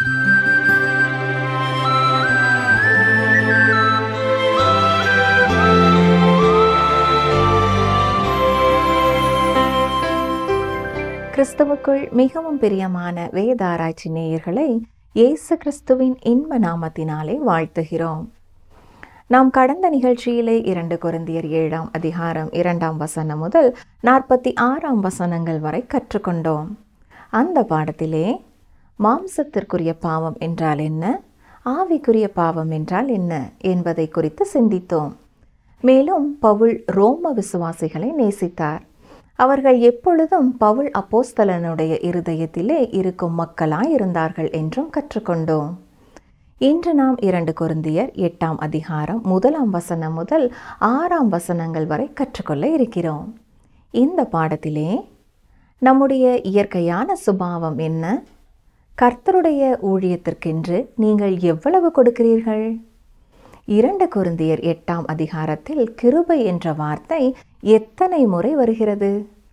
கிறிஸ்துவுக்குள் மிகவும் பிரியமான வேதாராய்ச்சி நேயர்களை இயேசு கிறிஸ்துவின் இன்ப நாமத்தினாலே வாழ்த்துகிறோம் நாம் கடந்த நிகழ்ச்சியிலே இரண்டு கொரிந்தியர் ஏழாம் அதிகாரம் இரண்டாம் வசனம் முதல் நாற்பத்தி ஆறாம் வசனங்கள் வரை கற்றுக்கொண்டோம் அந்த பாடத்திலே மாம்சத்திற்குரிய பாவம் என்றால் என்ன ஆவிக்குரிய பாவம் என்றால் என்ன என்பதை குறித்து சிந்தித்தோம் மேலும் பவுல் ரோம விசுவாசிகளை நேசித்தார் அவர்கள் எப்பொழுதும் பவுல் அப்போஸ்தலனுடைய இருதயத்திலே இருக்கும் மக்களாய் இருந்தார்கள் என்றும் கற்றுக்கொண்டோம் இன்று நாம் இரண்டு கொருந்தியர் எட்டாம் அதிகாரம் முதலாம் வசனம் முதல் ஆறாம் வசனங்கள் வரை கற்றுக்கொள்ள இருக்கிறோம் இந்த பாடத்திலே நம்முடைய இயற்கையான சுபாவம் என்ன கர்த்தருடைய ஊழியத்திற்கென்று நீங்கள் எவ்வளவு கொடுக்கிறீர்கள் இரண்டு கொருந்தியர் எட்டாம் அதிகாரத்தில் கிருபை என்ற வார்த்தை எத்தனை முறை வருகிறது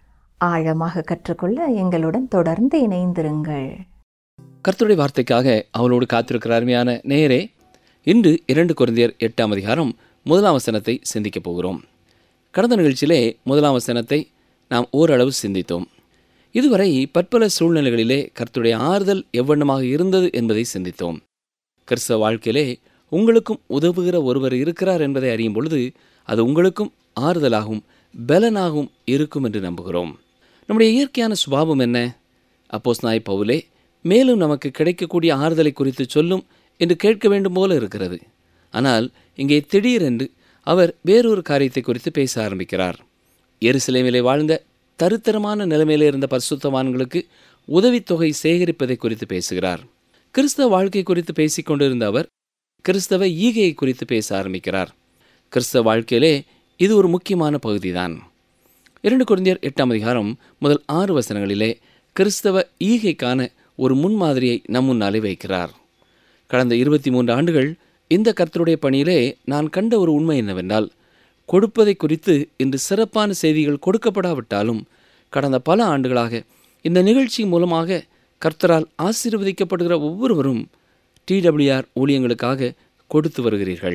ஆழமாக கற்றுக்கொள்ள எங்களுடன் தொடர்ந்து இணைந்திருங்கள் கர்த்தருடைய வார்த்தைக்காக அவளோடு காத்திருக்கிற அருமையான நேரே இன்று இரண்டு குருந்தியர் எட்டாம் அதிகாரம் முதலாம் வசனத்தை சிந்திக்கப் போகிறோம் கடந்த நிகழ்ச்சியிலே முதலாம் வசனத்தை நாம் ஓரளவு சிந்தித்தோம் இதுவரை பற்பல சூழ்நிலைகளிலே கர்த்தருடைய ஆறுதல் எவ்வண்ணமாக இருந்தது என்பதை சிந்தித்தோம் கிறிஸ்தவ வாழ்க்கையிலே உங்களுக்கும் உதவுகிற ஒருவர் இருக்கிறார் என்பதை அறியும் பொழுது அது உங்களுக்கும் ஆறுதலாகவும் பலனாகவும் இருக்கும் என்று நம்புகிறோம் நம்முடைய இயற்கையான சுபாவம் என்ன அப்போஸ் நாய் பவுலே மேலும் நமக்கு கிடைக்கக்கூடிய ஆறுதலை குறித்து சொல்லும் என்று கேட்க வேண்டும் போல இருக்கிறது ஆனால் இங்கே திடீரென்று அவர் வேறொரு காரியத்தை குறித்து பேச ஆரம்பிக்கிறார் எருசலேமிலே வாழ்ந்த தருத்தரமான நிலைமையிலே இருந்த பரிசுத்தவான்களுக்கு உதவித்தொகை சேகரிப்பதை குறித்து பேசுகிறார் கிறிஸ்தவ வாழ்க்கை குறித்து பேசிக் கொண்டிருந்த அவர் கிறிஸ்தவ ஈகையை குறித்து பேச ஆரம்பிக்கிறார் கிறிஸ்தவ வாழ்க்கையிலே இது ஒரு முக்கியமான பகுதிதான் இரண்டு குழந்தையர் எட்டாம் அதிகாரம் முதல் ஆறு வசனங்களிலே கிறிஸ்தவ ஈகைக்கான ஒரு முன்மாதிரியை நம் முன்னாலே வைக்கிறார் கடந்த இருபத்தி மூன்று ஆண்டுகள் இந்த கர்த்தருடைய பணியிலே நான் கண்ட ஒரு உண்மை என்னவென்றால் கொடுப்பதை குறித்து இன்று சிறப்பான செய்திகள் கொடுக்கப்படாவிட்டாலும் கடந்த பல ஆண்டுகளாக இந்த நிகழ்ச்சி மூலமாக கர்த்தரால் ஆசீர்வதிக்கப்படுகிற ஒவ்வொருவரும் டிடபிள்யூஆர் ஊழியங்களுக்காக கொடுத்து வருகிறீர்கள்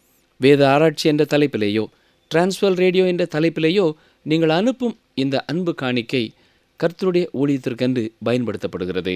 வேத ஆராய்ச்சி என்ற தலைப்பிலேயோ டிரான்ஸ்வர் ரேடியோ என்ற தலைப்பிலேயோ நீங்கள் அனுப்பும் இந்த அன்பு காணிக்கை கர்த்தருடைய ஊழியத்திற்கென்று பயன்படுத்தப்படுகிறது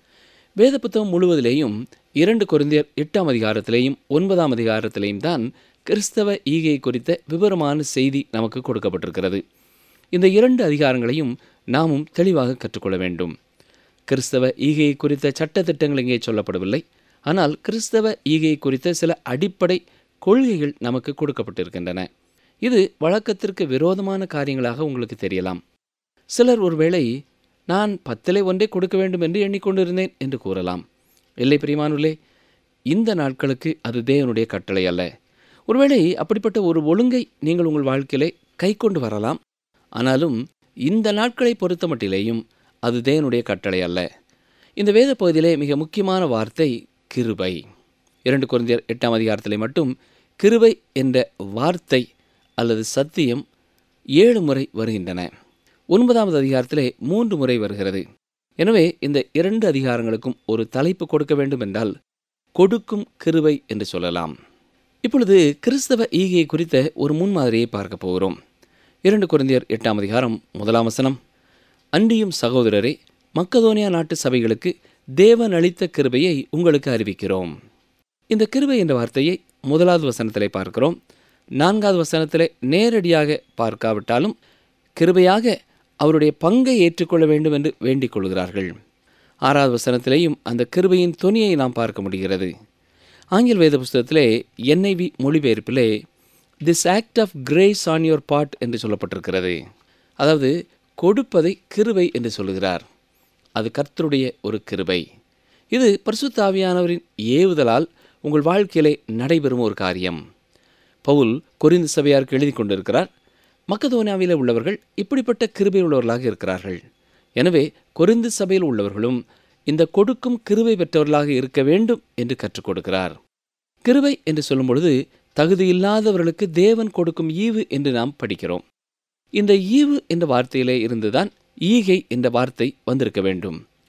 வேத புத்தகம் முழுவதிலேயும் இரண்டு கொரிந்தியர் எட்டாம் அதிகாரத்திலேயும் ஒன்பதாம் அதிகாரத்திலேயும் தான் கிறிஸ்தவ ஈகை குறித்த விவரமான செய்தி நமக்கு கொடுக்கப்பட்டிருக்கிறது இந்த இரண்டு அதிகாரங்களையும் நாமும் தெளிவாக கற்றுக்கொள்ள வேண்டும் கிறிஸ்தவ ஈகையை குறித்த சட்டத்திட்டங்கள் இங்கே சொல்லப்படவில்லை ஆனால் கிறிஸ்தவ ஈகை குறித்த சில அடிப்படை கொள்கைகள் நமக்கு கொடுக்கப்பட்டிருக்கின்றன இது வழக்கத்திற்கு விரோதமான காரியங்களாக உங்களுக்கு தெரியலாம் சிலர் ஒருவேளை நான் பத்திலே ஒன்றே கொடுக்க வேண்டும் என்று எண்ணிக்கொண்டிருந்தேன் என்று கூறலாம் இல்லை பிரிமானுள்ளே இந்த நாட்களுக்கு அது தேவனுடைய கட்டளை அல்ல ஒருவேளை அப்படிப்பட்ட ஒரு ஒழுங்கை நீங்கள் உங்கள் வாழ்க்கையிலே கை கொண்டு வரலாம் ஆனாலும் இந்த நாட்களை பொறுத்த மட்டிலேயும் அது தேவனுடைய கட்டளை அல்ல இந்த வேத பகுதியிலே மிக முக்கியமான வார்த்தை கிருபை இரண்டு குழந்தையர் எட்டாம் அதிகாரத்திலே மட்டும் கிருபை என்ற வார்த்தை அல்லது சத்தியம் ஏழு முறை வருகின்றன ஒன்பதாவது அதிகாரத்திலே மூன்று முறை வருகிறது எனவே இந்த இரண்டு அதிகாரங்களுக்கும் ஒரு தலைப்பு கொடுக்க வேண்டும் என்றால் கொடுக்கும் கிருபை என்று சொல்லலாம் இப்பொழுது கிறிஸ்தவ ஈகையை குறித்த ஒரு முன்மாதிரியை பார்க்க போகிறோம் இரண்டு குழந்தையர் எட்டாம் அதிகாரம் முதலாம் வசனம் அன்றியும் சகோதரரே மக்கதோனியா நாட்டு சபைகளுக்கு தேவன் அளித்த கிருபையை உங்களுக்கு அறிவிக்கிறோம் இந்த கிருபை என்ற வார்த்தையை முதலாவது வசனத்திலே பார்க்கிறோம் நான்காவது வசனத்திலே நேரடியாக பார்க்காவிட்டாலும் கிருபையாக அவருடைய பங்கை ஏற்றுக்கொள்ள வேண்டும் என்று வேண்டிக் கொள்கிறார்கள் ஆறாவது வசனத்திலேயும் அந்த கிருபையின் துணியை நாம் பார்க்க முடிகிறது ஆங்கில வேத புஸ்தகத்திலே என்ஐவி மொழிபெயர்ப்பிலே this act of grace on your part என்று சொல்லப்பட்டிருக்கிறது அதாவது கொடுப்பதை கிருபை என்று சொல்லுகிறார் அது கர்த்தருடைய ஒரு கிருபை இது பரிசுத்தாவியானவரின் ஏவுதலால் உங்கள் வாழ்க்கையிலே நடைபெறும் ஒரு காரியம் பவுல் கொரிந்து சபையாருக்கு எழுதி கொண்டிருக்கிறார் மக்கதோனியாவில் உள்ளவர்கள் இப்படிப்பட்ட கிருபை உள்ளவர்களாக இருக்கிறார்கள் எனவே கொரிந்து சபையில் உள்ளவர்களும் இந்த கொடுக்கும் கிருபை பெற்றவர்களாக இருக்க வேண்டும் என்று கற்றுக் கொடுக்கிறார் கிருபை என்று சொல்லும் பொழுது தகுதியில்லாதவர்களுக்கு தேவன் கொடுக்கும் ஈவு என்று நாம் படிக்கிறோம் இந்த ஈவு என்ற வார்த்தையிலே இருந்துதான் ஈகை என்ற வார்த்தை வந்திருக்க வேண்டும்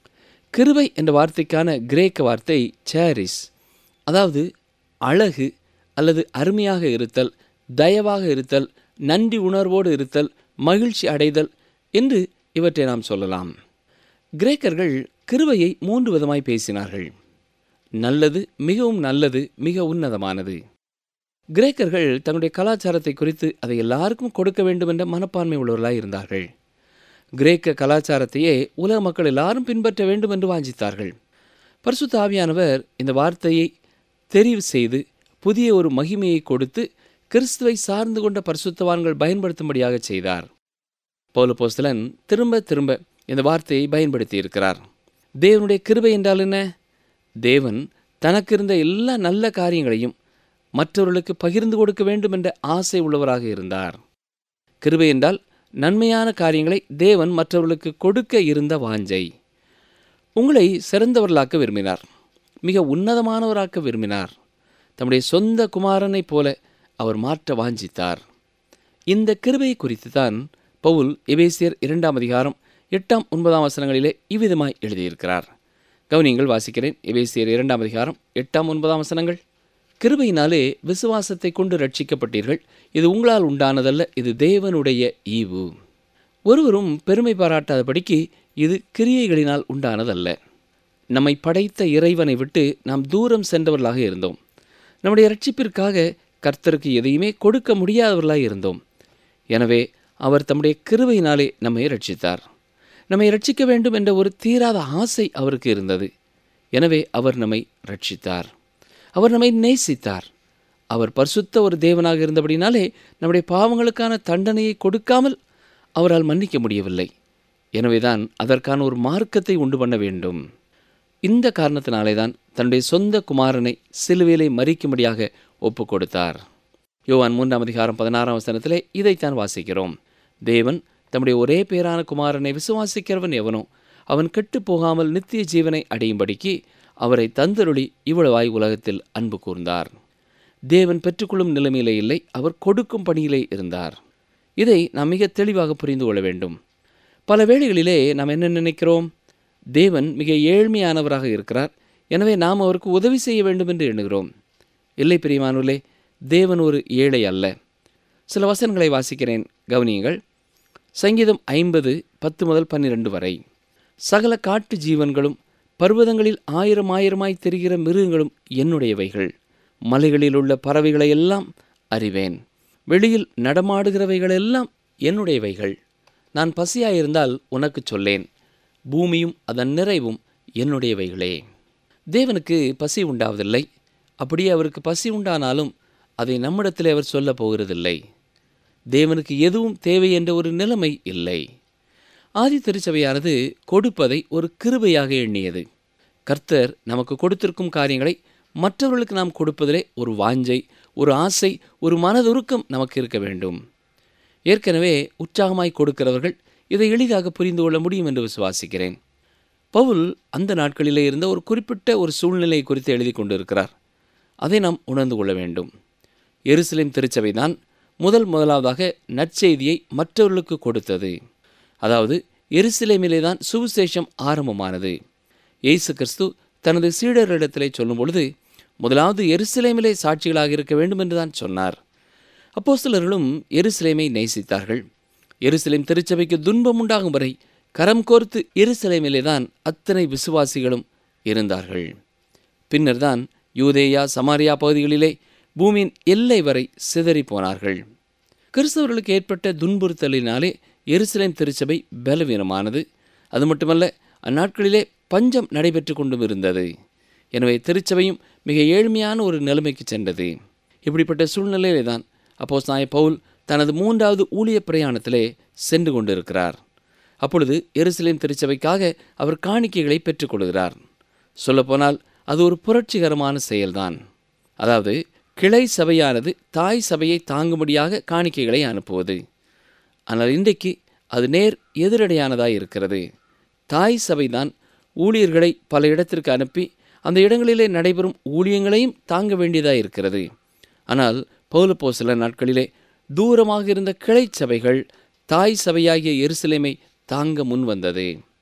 கிருபை என்ற வார்த்தைக்கான கிரேக்க வார்த்தை சேரிஸ் அதாவது அழகு அல்லது அருமையாக இருத்தல் தயவாக இருத்தல் நன்றி உணர்வோடு இருத்தல் மகிழ்ச்சி அடைதல் என்று இவற்றை நாம் சொல்லலாம் கிரேக்கர்கள் கிருபையை மூன்று விதமாய் பேசினார்கள் நல்லது மிகவும் நல்லது மிக உன்னதமானது கிரேக்கர்கள் தங்களுடைய கலாச்சாரத்தை குறித்து அதை எல்லாருக்கும் கொடுக்க வேண்டும் என்ற மனப்பான்மை உள்ளவர்களாய் இருந்தார்கள் கிரேக்க கலாச்சாரத்தையே உலக மக்கள் எல்லாரும் பின்பற்ற வேண்டும் என்று வாஞ்சித்தார்கள் பரிசுத்த ஆவியானவர் இந்த வார்த்தையை தெரிவு செய்து புதிய ஒரு மகிமையை கொடுத்து கிறிஸ்துவை சார்ந்து கொண்ட பரிசுத்தவான்கள் பயன்படுத்தும்படியாக செய்தார் பௌலபோஸ்தலன் திரும்ப திரும்ப இந்த வார்த்தையை பயன்படுத்தி இருக்கிறார் தேவனுடைய கிருபை என்றால் என்ன தேவன் தனக்கு இருந்த எல்லா நல்ல காரியங்களையும் மற்றவர்களுக்கு பகிர்ந்து கொடுக்க வேண்டும் என்ற ஆசை உள்ளவராக இருந்தார் கிருபை என்றால் நன்மையான காரியங்களை தேவன் மற்றவர்களுக்கு கொடுக்க இருந்த வாஞ்சை உங்களை சிறந்தவர்களாக்க விரும்பினார் மிக உன்னதமானவராக்க விரும்பினார் தம்முடைய சொந்த குமாரனைப் போல அவர் மாற்ற வாஞ்சித்தார் இந்த கிருபை குறித்து தான் பவுல் எபேசியர் இரண்டாம் அதிகாரம் எட்டாம் ஒன்பதாம் வசனங்களிலே இவ்விதமாய் எழுதியிருக்கிறார் கவனியங்கள் வாசிக்கிறேன் எபேசியர் இரண்டாம் அதிகாரம் எட்டாம் ஒன்பதாம் வசனங்கள் கிருபையினாலே விசுவாசத்தை கொண்டு ரட்சிக்கப்பட்டீர்கள் இது உங்களால் உண்டானதல்ல இது தேவனுடைய ஈவு ஒருவரும் பெருமை பாராட்டாதபடிக்கு இது கிரியைகளினால் உண்டானதல்ல நம்மை படைத்த இறைவனை விட்டு நாம் தூரம் சென்றவர்களாக இருந்தோம் நம்முடைய ரட்சிப்பிற்காக கர்த்தருக்கு எதையுமே கொடுக்க முடியாதவர்களாக இருந்தோம் எனவே அவர் தம்முடைய கிருபையினாலே நம்மை ரட்சித்தார் நம்மை ரட்சிக்க வேண்டும் என்ற ஒரு தீராத ஆசை அவருக்கு இருந்தது எனவே அவர் நம்மை ரட்சித்தார் அவர் நம்மை நேசித்தார் அவர் பரிசுத்த ஒரு தேவனாக இருந்தபடினாலே நம்முடைய பாவங்களுக்கான தண்டனையை கொடுக்காமல் அவரால் மன்னிக்க முடியவில்லை எனவேதான் அதற்கான ஒரு மார்க்கத்தை உண்டு பண்ண வேண்டும் இந்த காரணத்தினாலே தான் தன்னுடைய சொந்த குமாரனை சிலுவையிலே மறிக்கும்படியாக ஒப்பு கொடுத்தார் யோவான் மூன்றாம் அதிகாரம் பதினாறாம் வசனத்திலே இதைத்தான் வாசிக்கிறோம் தேவன் தம்முடைய ஒரே பேரான குமாரனை விசுவாசிக்கிறவன் எவனோ அவன் கெட்டுப் போகாமல் நித்திய ஜீவனை அடையும்படிக்கு அவரை தந்தருளி இவ்வளவாய் உலகத்தில் அன்பு கூர்ந்தார் தேவன் பெற்றுக்கொள்ளும் நிலைமையிலே இல்லை அவர் கொடுக்கும் பணியிலே இருந்தார் இதை நாம் மிக தெளிவாக புரிந்து கொள்ள வேண்டும் பல வேளைகளிலே நாம் என்ன நினைக்கிறோம் தேவன் மிக ஏழ்மையானவராக இருக்கிறார் எனவே நாம் அவருக்கு உதவி செய்ய வேண்டும் என்று எண்ணுகிறோம் இல்லை பிரியமானவர்களே தேவன் ஒரு ஏழை அல்ல சில வசனங்களை வாசிக்கிறேன் கவனியுங்கள் சங்கீதம் ஐம்பது பத்து முதல் பன்னிரண்டு வரை சகல காட்டு ஜீவன்களும் பர்வதங்களில் ஆயிரம் ஆயிரமாய் தெரிகிற மிருகங்களும் என்னுடையவைகள் மலைகளில் உள்ள பறவைகளை எல்லாம் அறிவேன் வெளியில் நடமாடுகிறவைகளெல்லாம் என்னுடையவைகள் நான் பசியாயிருந்தால் உனக்கு சொல்லேன் பூமியும் அதன் நிறைவும் என்னுடையவைகளே தேவனுக்கு பசி உண்டாவதில்லை அப்படியே அவருக்கு பசி உண்டானாலும் அதை நம்மிடத்தில் அவர் சொல்லப் போகிறதில்லை தேவனுக்கு எதுவும் தேவை என்ற ஒரு நிலைமை இல்லை ஆதி திருச்சபையானது கொடுப்பதை ஒரு கிருபையாக எண்ணியது கர்த்தர் நமக்கு கொடுத்திருக்கும் காரியங்களை மற்றவர்களுக்கு நாம் கொடுப்பதிலே ஒரு வாஞ்சை ஒரு ஆசை ஒரு மனதுருக்கம் நமக்கு இருக்க வேண்டும் ஏற்கனவே உற்சாகமாய் கொடுக்கிறவர்கள் இதை எளிதாக புரிந்து கொள்ள முடியும் என்று விசுவாசிக்கிறேன் பவுல் அந்த நாட்களிலே இருந்த ஒரு குறிப்பிட்ட ஒரு சூழ்நிலை குறித்து எழுதி கொண்டிருக்கிறார் அதை நாம் உணர்ந்து கொள்ள வேண்டும் எருசலேம் திருச்சபைதான் முதல் முதலாவதாக நற்செய்தியை மற்றவர்களுக்கு கொடுத்தது அதாவது எருசலேமிலே தான் சுவிசேஷம் ஆரம்பமானது இயேசு கிறிஸ்து தனது சீடர்களிடத்திலே சொல்லும் பொழுது முதலாவது எருசலேமிலே சாட்சிகளாக இருக்க வேண்டும் என்று தான் சொன்னார் அப்போஸ்தலர்களும் எருசலேமை நேசித்தார்கள் எருசலேம் திருச்சபைக்கு துன்பம் உண்டாகும் வரை கரம் கோர்த்து எருசலேமிலே தான் அத்தனை விசுவாசிகளும் இருந்தார்கள் பின்னர்தான் யூதேயா சமாரியா பகுதிகளிலே பூமியின் எல்லை வரை சிதறி போனார்கள் கிறிஸ்தவர்களுக்கு ஏற்பட்ட துன்புறுத்தலினாலே எருசலேம் திருச்சபை பலவீனமானது அது மட்டுமல்ல அந்நாட்களிலே பஞ்சம் நடைபெற்று கொண்டும் இருந்தது எனவே திருச்சபையும் மிக ஏழ்மையான ஒரு நிலைமைக்கு சென்றது இப்படிப்பட்ட சூழ்நிலையிலே தான் அப்போஸ் நாய பவுல் தனது மூன்றாவது ஊழிய பிரயாணத்திலே சென்று கொண்டிருக்கிறார் அப்பொழுது எருசலேம் திருச்சபைக்காக அவர் காணிக்கைகளை பெற்றுக்கொள்கிறார் சொல்லப்போனால் அது ஒரு புரட்சிகரமான செயல்தான் அதாவது கிளை சபையானது தாய் சபையை தாங்கும்படியாக காணிக்கைகளை அனுப்புவது ஆனால் இன்றைக்கு அது நேர் எதிரடையானதாய் இருக்கிறது தாய் சபைதான் ஊழியர்களை பல இடத்திற்கு அனுப்பி அந்த இடங்களிலே நடைபெறும் ஊழியங்களையும் தாங்க வேண்டியதாக இருக்கிறது ஆனால் பௌலப்போ சில நாட்களிலே தூரமாக இருந்த கிளை சபைகள் தாய் சபையாகிய எருசலேமை தாங்க முன் வந்தது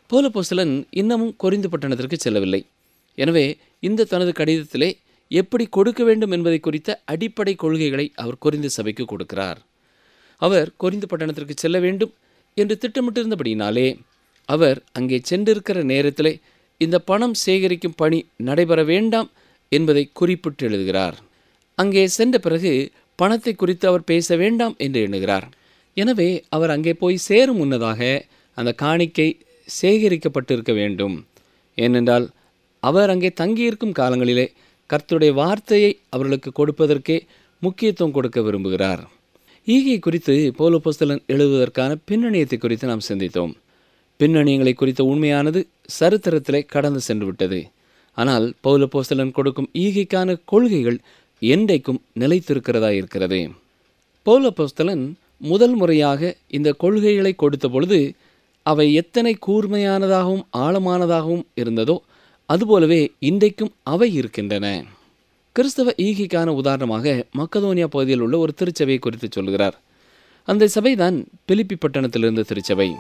பௌலப்போஸ்தலன் இன்னமும் கொரிந்து பட்டணத்திற்கு செல்லவில்லை எனவே இந்த தனது கடிதத்திலே எப்படி கொடுக்க வேண்டும் என்பதை குறித்த அடிப்படை கொள்கைகளை அவர் கொரிந்து சபைக்கு கொடுக்கிறார் அவர் கொரிந்து பட்டணத்திற்கு செல்ல வேண்டும் என்று திட்டமிட்டிருந்தபடியினாலே அவர் அங்கே சென்றிருக்கிற நேரத்திலே இந்த பணம் சேகரிக்கும் பணி நடைபெற வேண்டாம் என்பதை குறிப்பிட்டு எழுதுகிறார் அங்கே சென்ற பிறகு பணத்தை குறித்து அவர் பேச வேண்டாம் என்று எண்ணுகிறார் எனவே அவர் அங்கே போய் சேரும் முன்னதாக அந்த காணிக்கை சேகரிக்கப்பட்டிருக்க வேண்டும் ஏனென்றால் அவர் அங்கே தங்கியிருக்கும் காலங்களிலே கர்த்தருடைய வார்த்தையை அவர்களுக்கு கொடுப்பதற்கே முக்கியத்துவம் கொடுக்க விரும்புகிறார் ஈகை குறித்து பௌலப்போஸ்தலன் எழுதுவதற்கான பின்னணியத்தை குறித்து நாம் சிந்தித்தோம் பின்னணியங்களை குறித்த உண்மையானது சரித்திரத்திலே கடந்து சென்று விட்டது ஆனால் பௌலப்போஸ்தலன் கொடுக்கும் ஈகைக்கான கொள்கைகள் என்றைக்கும் நிலைத்திருக்கிறதா இருக்கிறது பௌலப்போஸ்தலன் முதல் முறையாக இந்த கொள்கைகளை கொடுத்த பொழுது அவை எத்தனை கூர்மையானதாகவும் ஆழமானதாகவும் இருந்ததோ அதுபோலவே இன்றைக்கும் அவை இருக்கின்றன கிறிஸ்தவ ஈகைக்கான உதாரணமாக மக்கதோனியா பகுதியில் உள்ள ஒரு திருச்சபையை குறித்து சொல்கிறார் அந்த சபைதான் பிலிப்பி பட்டணத்திலிருந்த திருச்சபை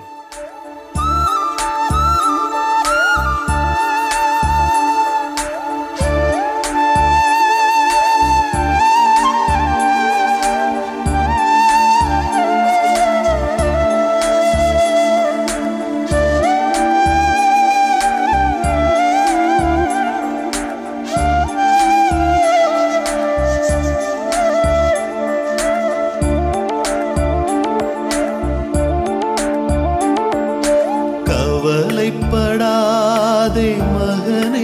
கவலைப்படாதே மகனே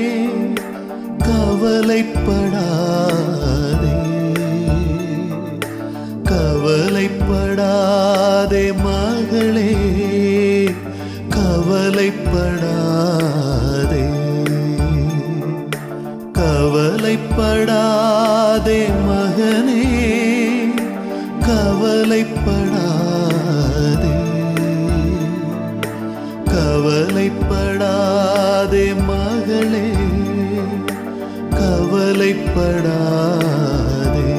கவலைப்படாதே கவலைப்படாதே மகளே கவலைப்படாதே கவலைப்படாதே மகனே கவலைப்படாதே கவலைப்படாதே மகளே கவலைப்படாதே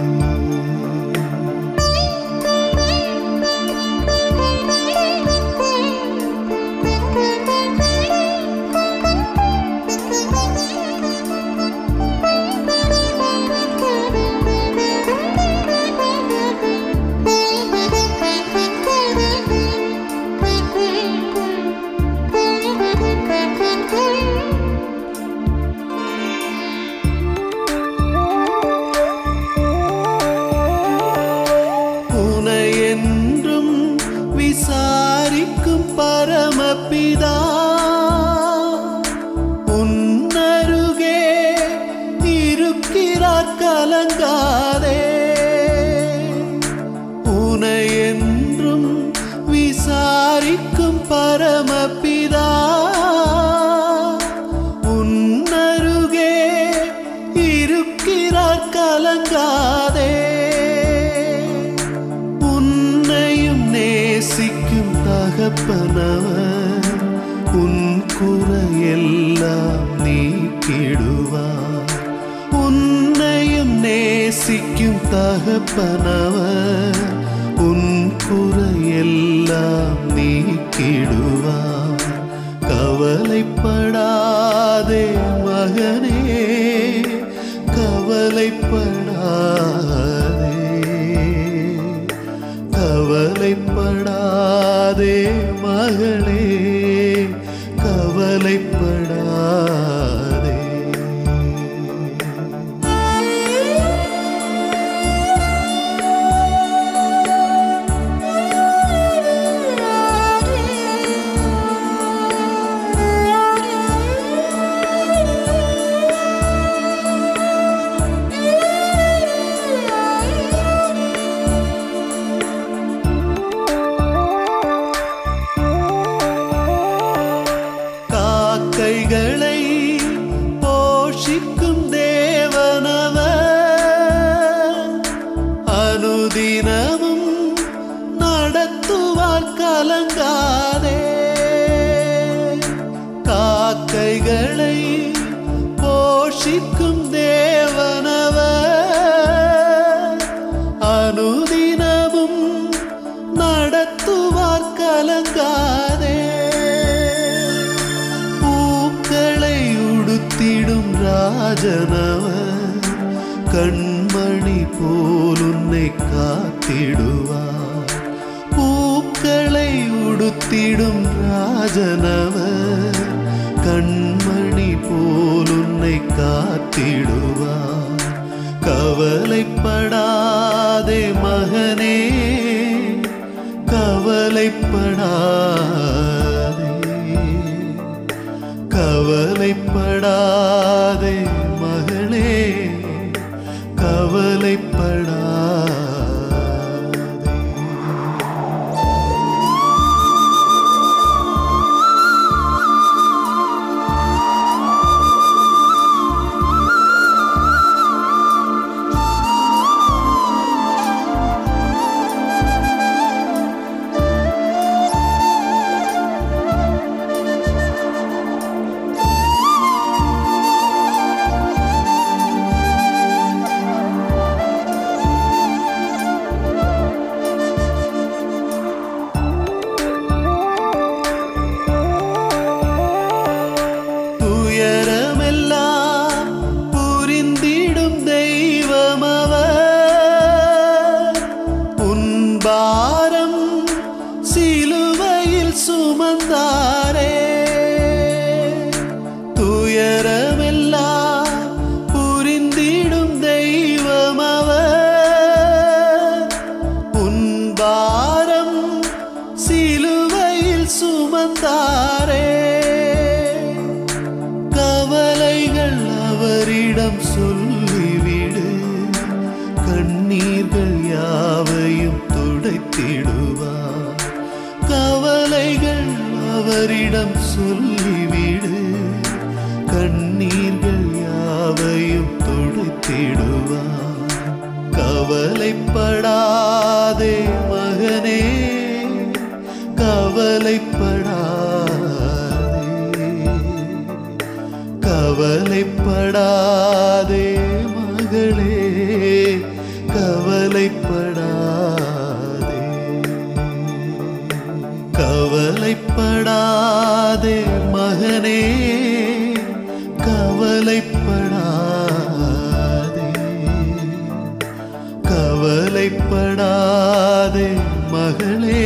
உனை என்றும் விசாரிக்கும் பரமபிதா உன்னருகே இருக்கிறார் கலங்காதே உனை என்றும் விசாரிக்கும் பரமபிதா உன்னருகே இருக்கிறார் கலங்காதே உன்னையும் நேசிக்கும் தகப்பனவர் உன் குறையெல்லாம் நீக்கிடுவார் உன்னையும் நேசிக்கும் தகப்பனவர் உன் குறையெல்லாம் நீக்கிடுவார் கவலைப்படாதே மகனே கவலைப்படாதே கவலைப்படாதே மகளே கவலைப்படாதே காக்கைகளை போஷிக்கும் தேவனவர் அனுதினமும் நடத்துவார் கலங்காதே காக்கைகளை போஷிக்கும் தேவனவர் அனுதினமும் நடத்துவார் கலங்காதே உடுத்திடும் ராஜனவர் கண்மணி போல் உன்னை காத்திடுவார் பூக்களை உடுத்திடும் ராஜனவர் கண்மணி போல் உன்னை காத்திடுவார் கவலைப்படாதே மகனே கவலைப்படாதே கவலைப்படாதே மகளே கவலைப்படாதே துயரமெல்லாம் புரிந்திடும் தெய்வமவர் உன் பாரம் சிலுவையில் சுமந்தாரே துயரமெல்லாம் புரிந்திடும் தெய்வமவர் உன் பாரம் சிலுவையில் சுமந்தாரே கவலைகள் அவரிடம் சொல்லிவிடு கண்ணீர்கள் யாவையும் துடைத்திடுவார் கவலைகள் அவரிடம் சொல்லிவிடு கண்ணீர்கள் யாவையும் துடைத்திடுவார் கவலைப்படாதே மகனே கவலைப்படாதே கவலைப்படாதே மகளே கவலைப்படாதே கவலைப்படாதே மகனே கவலைப்படாதே கவலைப்படாதே மகளே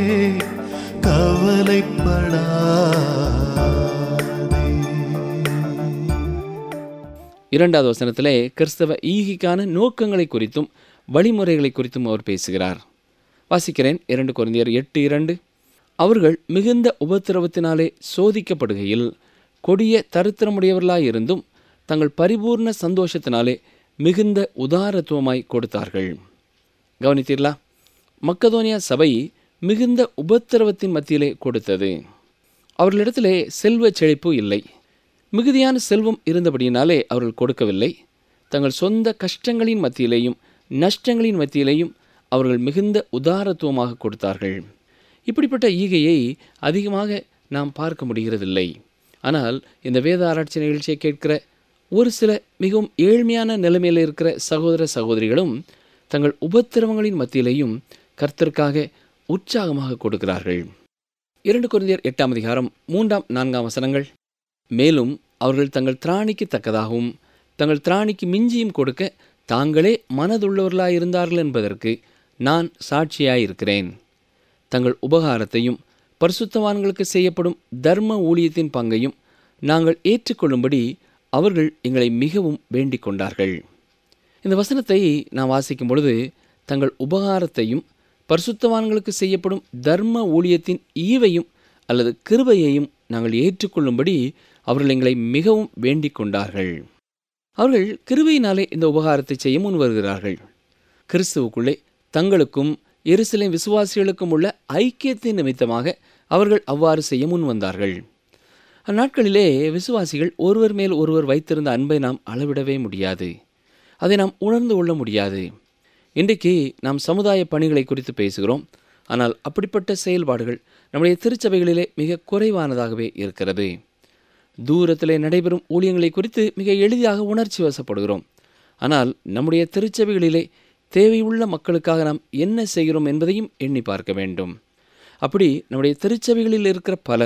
கவலைப்படாதே இரண்டாவது வசனத்திலே கிறிஸ்தவ ஈகிக்கான நோக்கங்களை குறித்தும் வழிமுறைகளை குறித்தும் அவர் பேசுகிறார் வாசிக்கிறேன் இரண்டு குழந்தையர் எட்டு இரண்டு அவர்கள் மிகுந்த உபத்திரவத்தினாலே சோதிக்கப்படுகையில் கொடிய தரித்திரமுடையவர்களாயிருந்தும் தங்கள் பரிபூர்ண சந்தோஷத்தினாலே மிகுந்த உதாரத்துவமாய் கொடுத்தார்கள் கவனித்தீர்களா மக்கதோனியா சபை மிகுந்த உபத்திரவத்தின் மத்தியிலே கொடுத்தது அவர்களிடத்திலே செல்வ செழிப்பு இல்லை மிகுதியான செல்வம் இருந்தபடியினாலே அவர்கள் கொடுக்கவில்லை தங்கள் சொந்த கஷ்டங்களின் மத்தியிலேயும் நஷ்டங்களின் மத்தியிலேயும் அவர்கள் மிகுந்த உதாரத்துவமாக கொடுத்தார்கள் இப்படிப்பட்ட ஈகையை அதிகமாக நாம் பார்க்க முடிகிறதில்லை ஆனால் இந்த வேத ஆராய்ச்சி நிகழ்ச்சியை கேட்கிற ஒரு சில மிகவும் ஏழ்மையான நிலைமையில் இருக்கிற சகோதர சகோதரிகளும் தங்கள் உபத்திரவங்களின் மத்தியிலேயும் கர்த்தருக்காக உற்சாகமாக கொடுக்கிறார்கள் இரண்டு குருந்தியர் எட்டாம் அதிகாரம் மூன்றாம் நான்காம் வசனங்கள் மேலும் அவர்கள் தங்கள் திராணிக்கு தக்கதாகவும் தங்கள் திராணிக்கு மிஞ்சியும் கொடுக்க தாங்களே மனதுள்ளவர்களாயிருந்தார்கள் என்பதற்கு நான் சாட்சியாயிருக்கிறேன் தங்கள் உபகாரத்தையும் பரிசுத்தவான்களுக்கு செய்யப்படும் தர்ம ஊழியத்தின் பங்கையும் நாங்கள் ஏற்றுக்கொள்ளும்படி அவர்கள் எங்களை மிகவும் வேண்டிக் கொண்டார்கள் இந்த வசனத்தை நான் வாசிக்கும் பொழுது தங்கள் உபகாரத்தையும் பரிசுத்தவான்களுக்கு செய்யப்படும் தர்ம ஊழியத்தின் ஈவையும் அல்லது கிருபையையும் நாங்கள் ஏற்றுக்கொள்ளும்படி அவர்கள் எங்களை மிகவும் வேண்டிக் கொண்டார்கள் அவர்கள் கிருபையினாலே இந்த உபகாரத்தை செய்ய முன் வருகிறார்கள் கிறிஸ்துவுக்குள்ளே தங்களுக்கும் எருசலேம் விசுவாசிகளுக்கும் உள்ள ஐக்கியத்தின் நிமித்தமாக அவர்கள் அவ்வாறு செய்ய முன் வந்தார்கள் அந்நாட்களிலே விசுவாசிகள் ஒருவர் மேல் ஒருவர் வைத்திருந்த அன்பை நாம் அளவிடவே முடியாது அதை நாம் உணர்ந்து கொள்ள முடியாது இன்றைக்கு நாம் சமுதாய பணிகளை குறித்து பேசுகிறோம் ஆனால் அப்படிப்பட்ட செயல்பாடுகள் நம்முடைய திருச்சபைகளிலே மிக குறைவானதாகவே இருக்கிறது தூரத்திலே நடைபெறும் ஊழியங்களை குறித்து மிக எளிதாக உணர்ச்சி வசப்படுகிறோம் ஆனால் நம்முடைய திருச்சபைகளிலே தேவையுள்ள மக்களுக்காக நாம் என்ன செய்கிறோம் என்பதையும் எண்ணி பார்க்க வேண்டும் அப்படி நம்முடைய திருச்சபைகளில் இருக்கிற பலர்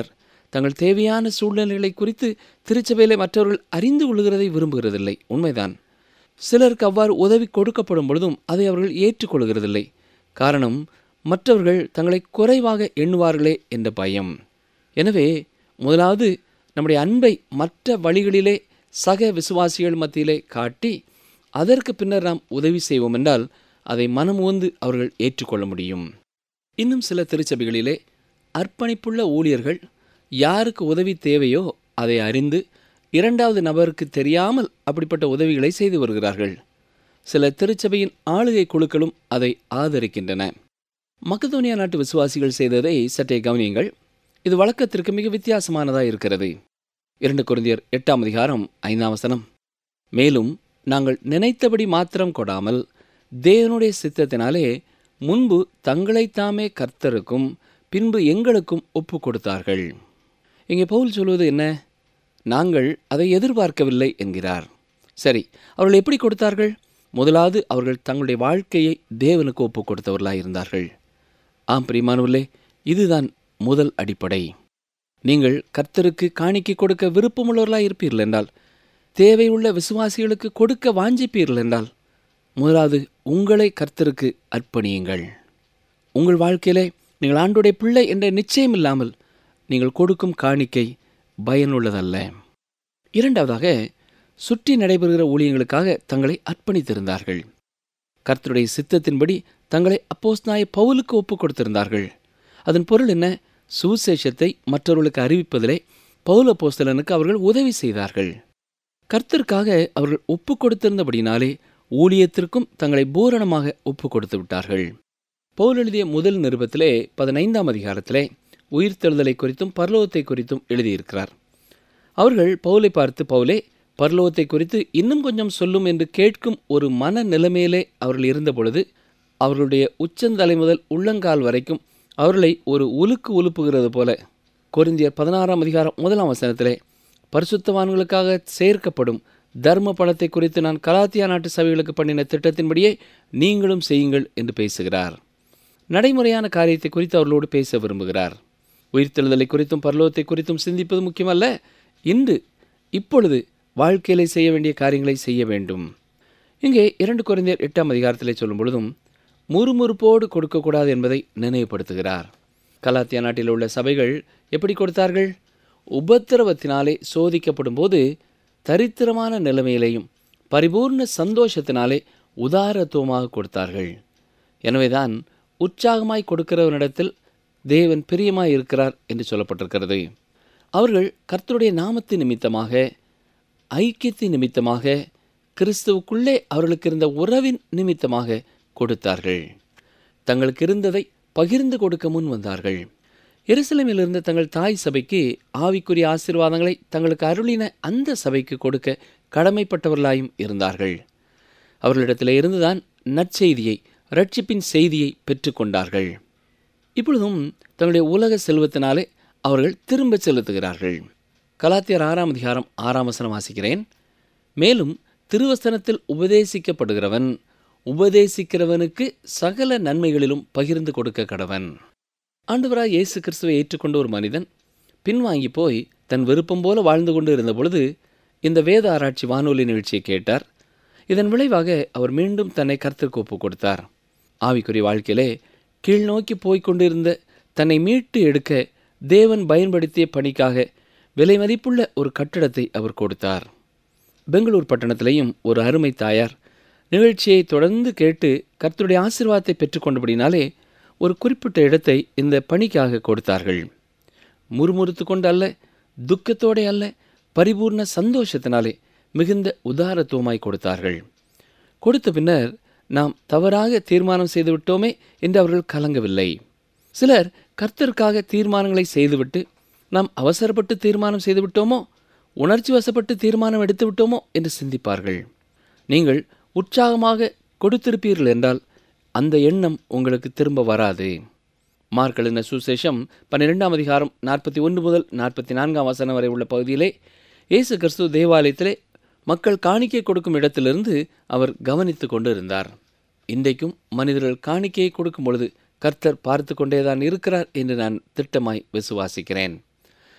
தங்கள் தேவையான சூழ்நிலைகளை குறித்து திருச்சபையிலே மற்றவர்கள் அறிந்து கொள்கிறதை விரும்புகிறதில்லை உண்மைதான் சிலருக்கு அவ்வாறு உதவி கொடுக்கப்படும் பொழுதும் அதை அவர்கள் ஏற்றுக்கொள்கிறதில்லை காரணம் மற்றவர்கள் தங்களை குறைவாக எண்ணுவார்களே என்ற பயம் எனவே முதலாவது நம்முடைய அன்பை மற்ற வழிகளிலே சக விசுவாசிகள் மத்தியிலே காட்டி அதற்கு பின்னர் நாம் உதவி செய்வோம் என்றால் அதை மனமுவந்து அவர்கள் ஏற்றுக்கொள்ள முடியும் இன்னும் சில திருச்சபைகளிலே அர்ப்பணிப்புள்ள ஊழியர்கள் யாருக்கு உதவி தேவையோ அதை அறிந்து இரண்டாவது நபருக்கு தெரியாமல் அப்படிப்பட்ட உதவிகளை செய்து வருகிறார்கள் சில திருச்சபையின் ஆளுகை குழுக்களும் அதை ஆதரிக்கின்றன மக்கதோனியா நாட்டு விசுவாசிகள் செய்ததை சற்றே கவனியுங்கள் இது வழக்கத்திற்கு மிக வித்தியாசமானதாக இருக்கிறது இரண்டு குருந்தியர் எட்டாம் அதிகாரம் ஐந்தாம் வசனம் மேலும் நாங்கள் நினைத்தபடி மாத்திரம் கொடாமல் தேவனுடைய சித்தத்தினாலே முன்பு தங்களைத்தாமே கர்த்தருக்கும் பின்பு எங்களுக்கும் ஒப்பு கொடுத்தார்கள் இங்கே பவுல் சொல்வது என்ன நாங்கள் அதை எதிர்பார்க்கவில்லை என்கிறார் சரி அவர்கள் எப்படி கொடுத்தார்கள் முதலாவது அவர்கள் தங்களுடைய வாழ்க்கையை தேவனுக்கு ஒப்பு கொடுத்தவர்களாக இருந்தார்கள் ஆம் பிரிமானவர்களே இதுதான் முதல் அடிப்படை நீங்கள் கர்த்தருக்கு காணிக்கை கொடுக்க விருப்பமுள்ளவர்களாக இருப்பீர்கள் என்றால் தேவையுள்ள விசுவாசிகளுக்கு கொடுக்க வாஞ்சிப்பீர்கள் என்றால் முதலாவது உங்களை கர்த்தருக்கு அர்ப்பணியுங்கள் உங்கள் வாழ்க்கையிலே நீங்கள் ஆண்டுடைய பிள்ளை என்ற நிச்சயம் இல்லாமல் நீங்கள் கொடுக்கும் காணிக்கை பயனுள்ளதல்ல இரண்டாவதாக சுற்றி நடைபெறுகிற ஊழியங்களுக்காக தங்களை அர்ப்பணித்திருந்தார்கள் கர்த்தருடைய சித்தத்தின்படி தங்களை அப்போஸ்நாய பவுலுக்கு ஒப்புக் கொடுத்திருந்தார்கள் அதன் பொருள் என்ன சுவிசேஷத்தை மற்றவர்களுக்கு அறிவிப்பதிலே பவுல போஸ்தலனுக்கு அவர்கள் உதவி செய்தார்கள் கர்த்தருக்காக அவர்கள் ஒப்பு கொடுத்திருந்தபடினாலே ஊழியத்திற்கும் தங்களை பூரணமாக ஒப்பு கொடுத்து விட்டார்கள் பவுல் எழுதிய முதல் நிருபத்திலே பதினைந்தாம் அதிகாரத்திலே உயிர்த்தெழுதலை குறித்தும் பரலோகத்தை குறித்தும் எழுதியிருக்கிறார் அவர்கள் பவுலை பார்த்து பவுலே பரலோகத்தை குறித்து இன்னும் கொஞ்சம் சொல்லும் என்று கேட்கும் ஒரு மன நிலைமையிலே அவர்கள் இருந்தபொழுது அவர்களுடைய உச்சந்தலை முதல் உள்ளங்கால் வரைக்கும் அவர்களை ஒரு உலுக்கு உலுப்புகிறது போல கொரிந்தியர் பதினாறாம் அதிகாரம் முதலாம் வசனத்திலே பரிசுத்தவான்களுக்காக சேர்க்கப்படும் தர்ம பணத்தை குறித்து நான் கலாத்தியா நாட்டு சபைகளுக்கு பண்ணின திட்டத்தின்படியே நீங்களும் செய்யுங்கள் என்று பேசுகிறார் நடைமுறையான காரியத்தை குறித்து அவர்களோடு பேச விரும்புகிறார் உயிர்த்தெழுதலை குறித்தும் பரலோகத்தை குறித்தும் சிந்திப்பது முக்கியமல்ல இன்று இப்பொழுது வாழ்க்கையிலே செய்ய வேண்டிய காரியங்களை செய்ய வேண்டும் இங்கே இரண்டு குறைந்தர் எட்டாம் அதிகாரத்திலே சொல்லும் பொழுதும் முறுமுறுப்போடு கொடுக்கக்கூடாது என்பதை நினைவுபடுத்துகிறார் கலாத்தியா நாட்டில் உள்ள சபைகள் எப்படி கொடுத்தார்கள் உபத்திரவத்தினாலே சோதிக்கப்படும் போது தரித்திரமான நிலைமையிலேயும் பரிபூர்ண சந்தோஷத்தினாலே உதாரத்துவமாக கொடுத்தார்கள் எனவேதான் உற்சாகமாய் கொடுக்கிறவனிடத்தில் தேவன் பிரியமாய் இருக்கிறார் என்று சொல்லப்பட்டிருக்கிறது அவர்கள் கர்த்தருடைய நாமத்தின் நிமித்தமாக ஐக்கியத்தின் நிமித்தமாக கிறிஸ்துவுக்குள்ளே அவர்களுக்கு இருந்த உறவின் நிமித்தமாக கொடுத்தார்கள் தங்களுக்கு இருந்ததை பகிர்ந்து கொடுக்க முன் வந்தார்கள் எருசலேமில் இருந்த தங்கள் தாய் சபைக்கு ஆவிக்குரிய ஆசீர்வாதங்களை தங்களுக்கு அருளின அந்த சபைக்கு கொடுக்க கடமைப்பட்டவர்களாயும் இருந்தார்கள் அவர்களிடத்தில் இருந்துதான் நற்செய்தியை ரட்சிப்பின் செய்தியை பெற்றுக்கொண்டார்கள் இப்பொழுதும் தங்களுடைய உலக செல்வத்தினாலே அவர்கள் திரும்ப செலுத்துகிறார்கள் கலாத்தியர் ஆறாம் அதிகாரம் ஆறாம் வசனம் வாசிக்கிறேன் மேலும் திருவசனத்தில் உபதேசிக்கப்படுகிறவன் உபதேசிக்கிறவனுக்கு சகல நன்மைகளிலும் பகிர்ந்து கொடுக்க கடவன் ஆண்டவராய் இயேசு கிறிஸ்துவை ஏற்றுக்கொண்ட ஒரு மனிதன் பின்வாங்கி போய் தன் விருப்பம் போல வாழ்ந்து கொண்டு இருந்த பொழுது இந்த வேத ஆராய்ச்சி வானொலி நிகழ்ச்சியை கேட்டார் இதன் விளைவாக அவர் மீண்டும் தன்னை கருத்திற்கு ஒப்பு கொடுத்தார் ஆவிக்குரிய வாழ்க்கையிலே கீழ்நோக்கி போய்க் கொண்டிருந்த தன்னை மீட்டு எடுக்க தேவன் பயன்படுத்திய பணிக்காக விலை மதிப்புள்ள ஒரு கட்டடத்தை அவர் கொடுத்தார் பெங்களூர் பட்டணத்திலேயும் ஒரு அருமை தாயார் நிகழ்ச்சியை தொடர்ந்து கேட்டு கர்த்தருடைய ஆசீர்வாதத்தை பெற்றுக்கொண்டபடினாலே ஒரு குறிப்பிட்ட இடத்தை இந்த பணிக்காக கொடுத்தார்கள் முறுமுறுத்து கொண்டு அல்ல துக்கத்தோടെ அல்ல பரிபூர்ண சந்தோஷத்தினாலே மிகுந்த உதாரத்துவமாய் கொடுத்தார்கள் கொடுத்த பின்னர் நாம் தவறாக தீர்மானம் செய்துவிட்டோமே என்று அவர்கள் கலங்கவில்லை சிலர் கர்த்தருக்காக தீர்மானங்களை செய்துவிட்டு நாம் அவசரப்பட்டு தீர்மானம் செய்துவிட்டோமோ உணர்ச்சி வசப்பட்டு தீர்மானம் எடுத்து விட்டோமோ என்று சிந்திப்பார்கள் நீங்கள் உற்சாகமாக கொடுத்திருப்பீர்கள் என்றால் அந்த எண்ணம் உங்களுக்கு திரும்ப வராது மார்க்கெழுந்த சுசேஷம் பன்னிரெண்டாம் அதிகாரம் நாற்பத்தி ஒன்று முதல் நாற்பத்தி நான்காம் வசனம் வரை உள்ள பகுதியிலே இயேசு கிறிஸ்து தேவாலயத்திலே மக்கள் காணிக்கை கொடுக்கும் இடத்திலிருந்து அவர் கவனித்து கொண்டு இருந்தார் இன்றைக்கும் மனிதர்கள் காணிக்கையை கொடுக்கும் பொழுது கர்த்தர் பார்த்து கொண்டேதான் இருக்கிறார் என்று நான் திட்டமாய் விசுவாசிக்கிறேன்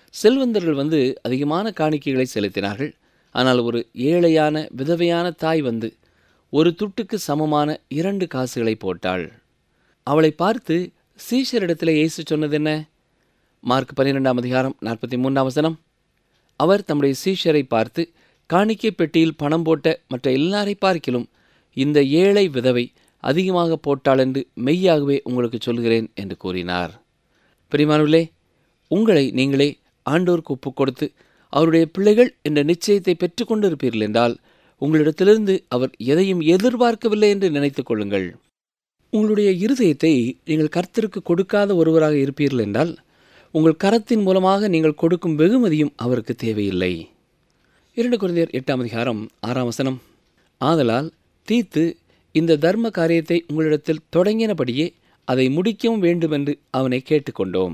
செல்வந்தர்கள் வந்து அதிகமான காணிக்கைகளை செலுத்தினார்கள் ஆனால் ஒரு ஏழையான விதவையான தாய் வந்து ஒரு துட்டுக்கு சமமான இரண்டு காசுகளை போட்டாள் அவளை பார்த்து சீஷரிடத்தில் இயேசு சொன்னது என்ன மார்க் பன்னிரெண்டாம் அதிகாரம் நாற்பத்தி மூன்றாம் வசனம் அவர் தம்முடைய சீஷரை பார்த்து காணிக்கை பெட்டியில் பணம் போட்ட மற்ற எல்லாரை பார்க்கிலும் இந்த ஏழை விதவை அதிகமாக போட்டாள் என்று மெய்யாகவே உங்களுக்கு சொல்கிறேன் என்று கூறினார் பிரிமானவர்களே உங்களை நீங்களே ஆண்டோருக்கு ஒப்புக் கொடுத்து அவருடைய பிள்ளைகள் என்ற நிச்சயத்தை பெற்றுக்கொண்டிருப்பீர்கள் என்றால் உங்களிடத்திலிருந்து அவர் எதையும் எதிர்பார்க்கவில்லை என்று நினைத்துக் கொள்ளுங்கள் உங்களுடைய இருதயத்தை நீங்கள் கர்த்தருக்கு கொடுக்காத ஒருவராக இருப்பீர்கள் என்றால் உங்கள் கரத்தின் மூலமாக நீங்கள் கொடுக்கும் வெகுமதியும் அவருக்கு தேவையில்லை இரண்டு குழந்தையர் எட்டாம் அதிகாரம் ஆறாம் வசனம் ஆதலால் தீத்து இந்த தர்ம காரியத்தை உங்களிடத்தில் தொடங்கினபடியே அதை முடிக்கவும் வேண்டுமென்று அவனை கேட்டுக்கொண்டோம்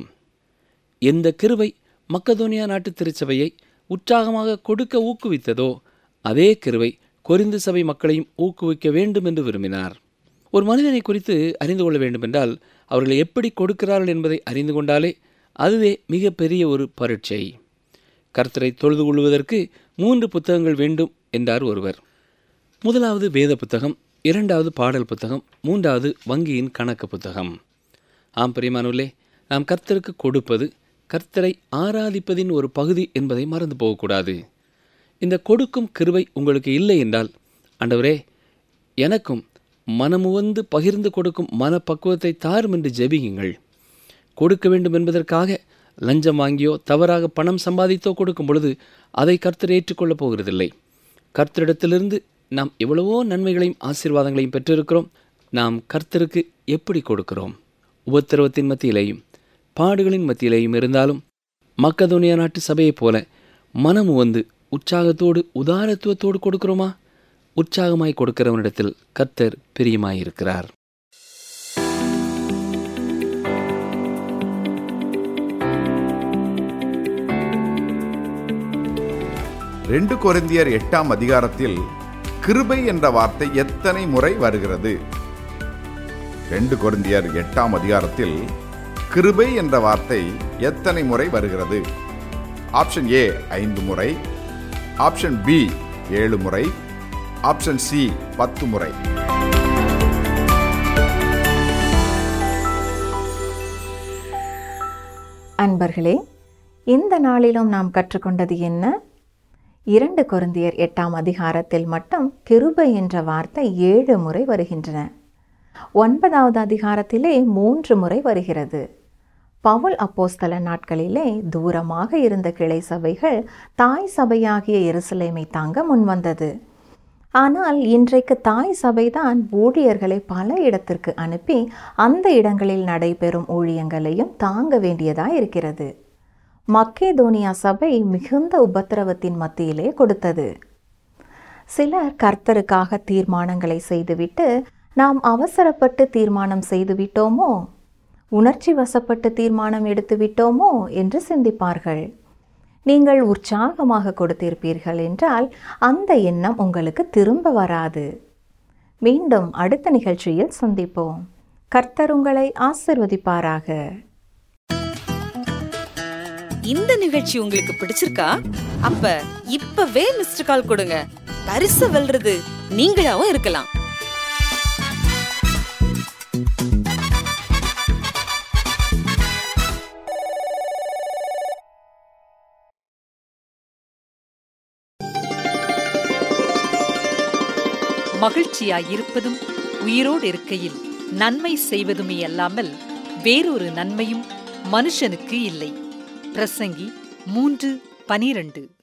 எந்த கிருபை மக்கதோனியா நாட்டு திருச்சபையை உற்சாகமாக கொடுக்க ஊக்குவித்ததோ அதே கிருபை கொரிந்து சபை மக்களையும் ஊக்குவிக்க வேண்டும் என்று விரும்பினார் ஒரு மனிதனை குறித்து அறிந்து கொள்ள வேண்டுமென்றால் அவர்கள் எப்படி கொடுக்கிறார்கள் என்பதை அறிந்து கொண்டாலே அதுவே மிகப்பெரிய ஒரு பரீட்சை கர்த்தரை தொழுது கொள்வதற்கு மூன்று புத்தகங்கள் வேண்டும் என்றார் ஒருவர் முதலாவது வேத புத்தகம் இரண்டாவது பாடல் புத்தகம் மூன்றாவது வங்கியின் கணக்கு புத்தகம் ஆம் பிரியமானவர்களே நாம் கர்த்தருக்கு கொடுப்பது கர்த்தரை ஆராதிப்பதின் ஒரு பகுதி என்பதை மறந்து போகக்கூடாது இந்த கொடுக்கும் கிருபை உங்களுக்கு இல்லை என்றால் ஆண்டவரே எனக்கும் மனமுவந்து பகிர்ந்து கொடுக்கும் மனப்பக்குவத்தை தாரும் என்று ஜெபியுங்கள் கொடுக்க வேண்டும் என்பதற்காக லஞ்சம் வாங்கியோ தவறாக பணம் சம்பாதித்தோ கொடுக்கும் பொழுது அதை கர்த்தர் ஏற்றுக்கொள்ளப் போகிறதில்லை கர்த்தரிடத்திலிருந்து நாம் எவ்வளவோ நன்மைகளையும் ஆசீர்வாதங்களையும் பெற்றிருக்கிறோம் நாம் கர்த்தருக்கு எப்படி கொடுக்கிறோம் உபத்திரவத்தின் மத்தியிலேயும் பாடுகளின் மத்தியிலேயும் இருந்தாலும் மக்கதோனியா நாட்டு சபையைப் போல மனமு வந்து உற்சாகத்தோடு உதாரத்துவத்தோடு கொடுக்கிறோமா உற்சாகமாய் கொடுக்கிறவனிடத்தில் கர்த்தர் பிரியமாயிருக்கிறார் ரெண்டு கொரிந்தியர் எட்டாம் அதிகாரத்தில் கிருபை என்ற வார்த்தை எத்தனை முறை வருகிறது ரெண்டு கொரிந்தியர் எட்டாம் அதிகாரத்தில் கிருபை என்ற வார்த்தை எத்தனை முறை வருகிறது ஆப்ஷன் ஏ ஐந்து முறை ஆப்ஷன் பி ஏழு முறை ஆப்ஷன் சி பத்து முறை அன்பர்களே இந்த நாளிலும் நாம் கற்றுக்கொண்டது என்ன இரண்டு கொரிந்தியர் எட்டாம் அதிகாரத்தில் மட்டும் கிருபை என்ற வார்த்தை ஏழு முறை வருகின்றன ஒன்பதாவது அதிகாரத்திலே மூன்று முறை வருகிறது பவுல் அப்போஸ்தல நாட்களிலே தூரமாக இருந்த கிளை சபைகள் தாய் சபையாகிய எருசலேமை தாங்க முன்வந்தது ஆனால் இன்றைக்கு தாய் சபைதான் ஊழியர்களை பல இடத்திற்கு அனுப்பி அந்த இடங்களில் நடைபெறும் ஊழியங்களையும் தாங்க வேண்டியதாய் இருக்கிறது மக்கேதோனியா சபை மிகுந்த உபத்திரவத்தின் மத்தியிலே கொடுத்தது சிலர் கர்த்தருக்காக தீர்மானங்களை செய்துவிட்டு நாம் அவசரப்பட்டு தீர்மானம் செய்துவிட்டோமோ உணர்ச்சி வசப்பட்டு தீர்மானம் எடுத்து விட்டோமோ என்று சிந்திப்பார்கள் நீங்கள் உற்சாகமாக கொடுத்திருப்பீர்கள் என்றால் அந்த எண்ணம் உங்களுக்கு திரும்ப வராது மீண்டும் அடுத்த நிகழ்ச்சியில் சந்திப்போம் கர்த்தர் உங்களை ஆசிர்வதிப்பாராக இந்த நிகழ்ச்சி உங்களுக்கு பிடிச்சிருக்கா அப்ப இப்பவே மிஸ்டர் கால் கொடுங்க பரிசு வெல்றது நீங்களாவும் இருக்கலாம் மகிழ்ச்சியாயிருப்பதும் உயிரோடு இருக்கையில் நன்மை செய்வதுமே அல்லாமல் வேறொரு நன்மையும் மனுஷனுக்கு இல்லை பிரசங்கி மூன்று பனிரண்டு